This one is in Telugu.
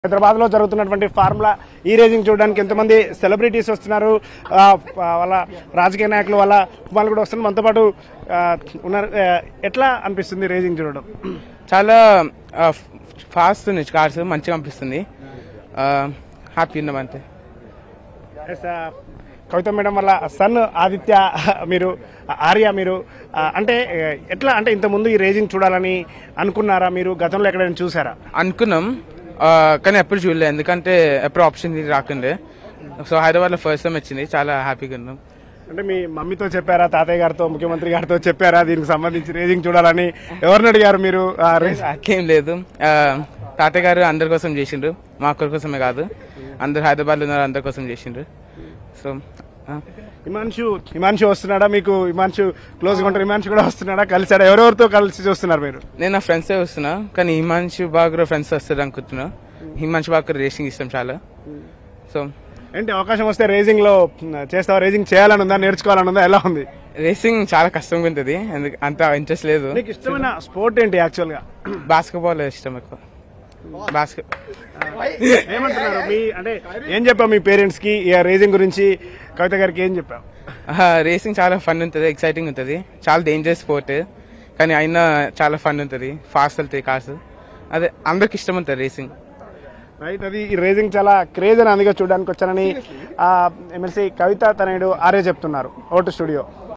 హైదరాబాద్ లో జరుగుతున్నటువంటి ఫార్ములా ఈ రేసింగ్ చూడడానికి ఎంతమంది సెలబ్రిటీస్ వస్తున్నారు ఆ, వాళ్ళ రాజకీయ నాయకులు వాళ్ళ కుమారులు కూడా వస్తున్నారు మనతో పాటు ఆ, ఉన్నారు ఆ, ఎట్లా అనిపిస్తుంది రేసింగ్ చూడడం చాలా ఫాస్ట్ ఉంది కార్స్ మంచిగా అనిపిస్తుంది హ్యాపీ ఉన్నాం అంతే Yes, ఆ, కవిత మేడం వల్ల సన్ ఆదిత్య మీరు ఆర్య మీరు ఆ, అంటే ఆ, ఎట్లా అంటే ఇంతకుముందు ఈ రేసింగ్ చూడాలని అనుకున్నారా మీరు గతంలో ఎక్కడైనా చూసారా అనుకున్నాం ఆ, కానీ ఎప్పుడు చూడలేదు ఎందుకంటే ఎప్పుడు ఆప్షన్ రాకుండే సో హైదరాబాద్లో ఫస్ట్ టైం వచ్చింది చాలా హ్యాపీగా ఉన్నాం అంటే మీ మమ్మీతో చెప్పారా తాతయ్య గారితో ముఖ్యమంత్రి గారితో చెప్పారా దీనికి సంబంధించి రేసింగ్ చూడాలని ఎవరిని అడిగారు మీరు ఆ రేస్ అట్లేం లేదు ఆ, తాతయ్య గారు అందరి కోసం చేసిండ్రు మా ఒక్కరి కోసమే కాదు అందరు హైదరాబాద్లో ఉన్నారు అందరి కోసం చేసిండ్రు సో ఆ, హిమాంశు హిమాంశు వస్తున్నాడా మీకు హిమాంశు క్లోజ్ గా ఉంటారు హిమాంశు కూడా వస్తున్నాడా కలిసాడా ఎవరెవరితో కలిసి చూస్తున్నారు మీరు నేను నా ఫ్రెండ్సే వస్తున్నా కానీ హిమాంశు బాగా ఫ్రెండ్స్ వస్తారు అనుకుంటున్నా హిమాంశు బాగా రేసింగ్ ఇష్టం చాలా సో ఏంటి అవకాశం వస్తే రేసింగ్ లో చేస్తావా రేసింగ్ చేయాలని ఉందా నేర్చుకోవాలని ఉందా ఎలా ఉంది రేసింగ్ చాలా కష్టంగా ఉంటుంది ఎందుకు అంత ఇంట్రెస్ట్ లేదు నీకు ఇష్టమైన స్పోర్ట్ ఏంటి యాక్చువల్ గా బాస్కెట్బాల్ ఇష్టం ఎక్కువ బాస్కెట్ ఏమంటున్నారు మీ అంటే ఏం చెప్పావు మీ పేరెంట్స్ కి ఈ రేసింగ్ గురించి కవిత గారికి ఏం చెప్పావు రేసింగ్ చాలా ఫన్ ఉంటుంది ఎక్సైటింగ్ ఉంటుంది చాలా డేంజరస్ స్పోర్ట్ కానీ అయినా చాలా ఫన్ ఉంటుంది ఫాస్ట్ వెళ్తాయి కార్స్ అదే అందరికి ఇష్టం ఉంటుంది రేసింగ్ రైట్ అది ఈ రేసింగ్ చాలా క్రేజ్ అని అందుకే చూడడానికి వచ్చానని ఎమ్మెల్సీ కవిత తనయుడు ఆర్య చెప్తున్నారు ఓటు స్టూడియో